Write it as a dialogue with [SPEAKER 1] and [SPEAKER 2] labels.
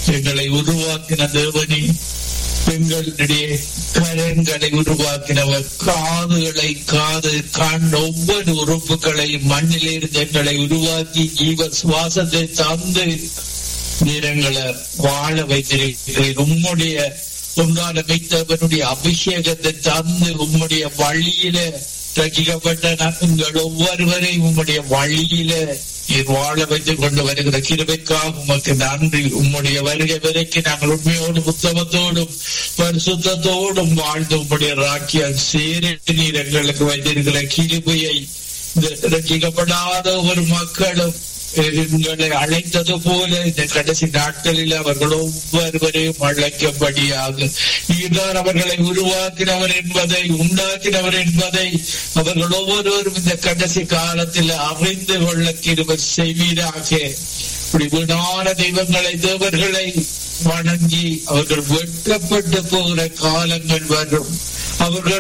[SPEAKER 1] எங்களை உருவாக்கின தேவனே எங்களுடைய கரங்களை உருவாக்கினவர் காதுகளை காது காண்ட ஒவ்வொரு உறுப்புகளையும் மண்ணிலிருந்து எங்களை உருவாக்கி ஜீவ சுவாசத்தை தந்து நிறங்களை வாழ வைத்திருக்கிறேன் உம்முடைய உன்னால வைத்தவனுடைய அபிஷேகத்தை தந்து உம்முடைய வழியில ரசிக்கப்பட்ட நாங்கள் ஒவ்வொருவரையும் உம்முடைய வழியில நீர் வாழ வைத்துக் கொண்டு வருகிற கிருபைக்காக உமக்கு நன்றி உம்முடைய வருகை வரைக்கும் நாங்கள் உண்மையோடும் உத்தமத்தோடும் பரிசுத்தத்தோடும் வாழ்ந்து உம்முடைய ராக்கியால் சேர நீர் எங்களுக்கு வைத்திருக்கிற கிருபையை இந்த ரசிக்கப்படாத ஒரு மக்களும் எங்களை அழைத்தது போல இந்த கடைசி நாட்களில் அவர்கள் ஒவ்வொருவரையும் அழைக்கும்படியாக நீர்தான் அவர்களை உருவாக்கினவர் என்பதை உண்டாக்கினவர் என்பதை அவர்கள் ஒவ்வொருவரும் இந்த கடைசி காலத்தில் அறிந்து கொள்ள கிருப செய்வீராக இப்படி வீணான தெய்வங்களை தேவர்களை வணங்கி அவர்கள் வெட்கப்பட்டு போகிற காலங்கள் வரும் அவர்கள்